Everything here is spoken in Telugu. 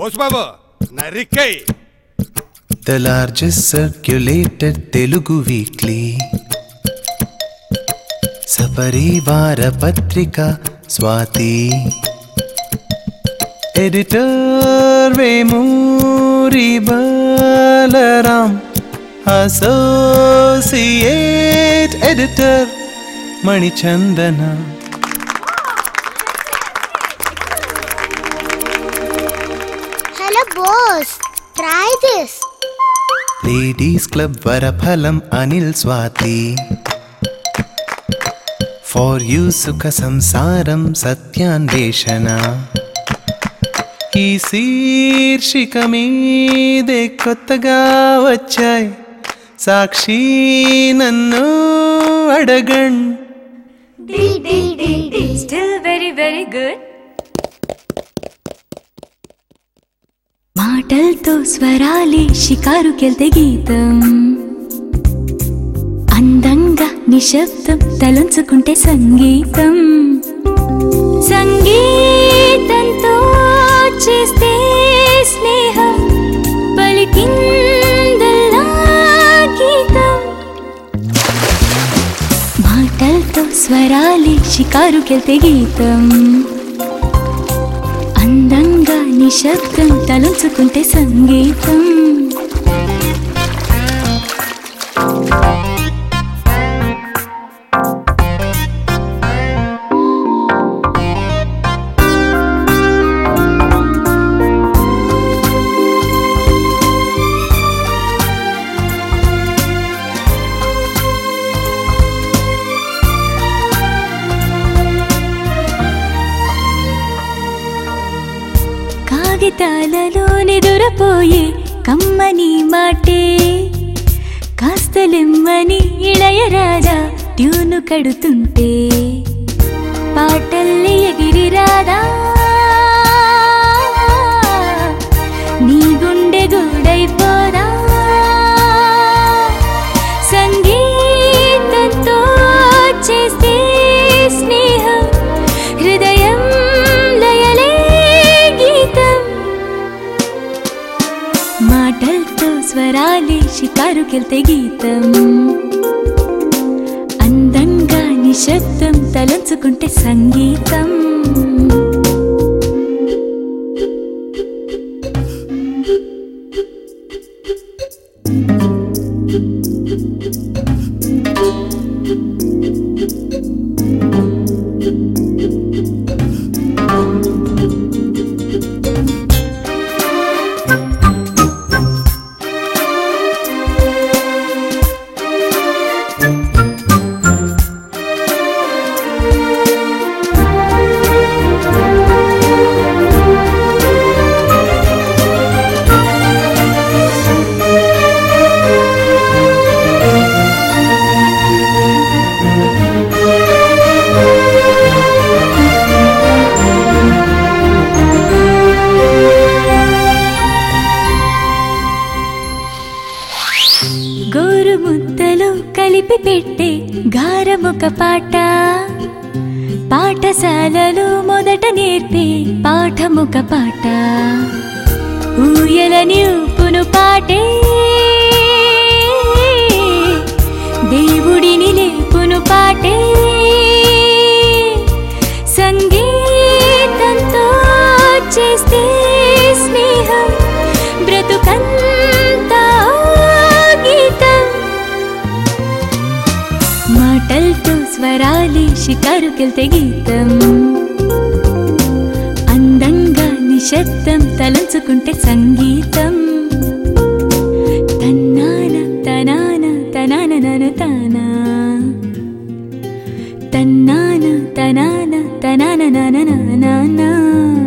Bosubabu నరిక్కై The largest circulated Telugu weekly. సపరివార పత్రిక Swathi editor Vemuri Balaram associate editor Manichandana Hello, boss. Try this. Ladies club వరఫలం అనిల్ స్వాతి ఫార్ యూ సుఖ సంసారం సత్యాన్వేషణ ఈ శీర్షిక మీదే కొత్తగా వచ్చాయి సాక్షి నన్ను అడగండి Still very, very good. మాటలతో స్వరాలే షికారుకెళ్తే గీతం అందంగా నిశ్శబ్దం తలంచుకుంటే సంగీతం సంగీతంతో చేస్తే స్నేహం పలికిందల్లా గీతం మాటలతో స్వరాలే షికారుకెళ్తే గీతం అందంగా నిశ్శబ్దం తలుచుకుంటే సంగీతం కాగితాలలో నిదురపోయే కమ్మని మాటే కాస్తలెమ్మని ఇళయరాజా ట్యూను కడుతుంటే పాటల్ని ఎగిరి రాదా నీ గుండె గూడైపోదా సంగీతంతో చేస్తే స్నేహం హృదయం లయలే గీతం మాటలతో స్వరాలే షికారుకెళ్తే గీతం అందంగా నిశ్శబ్దం తలంచుకుంటే సంగీతం గోరు ముద్దలు కలిపి పెట్టే గారముక పాట పాఠశాలలో మొదట నేర్పే పాఠముక పాట ఊయలని ఊపును పాటే దేవుడిని లేపును పాటే సంగీతంతో చేస్తే స్నేహం బ్రతుకంతా గీతం మాటలతో స్వరాలి షికారుకెళ్తే గీతం అందంగా నిశ్శబ్దం తలంచుకుంటే సంగీతం తన్నాన తనాన తనాన నను తానా తన్నాన తనాన తనాన నన నానా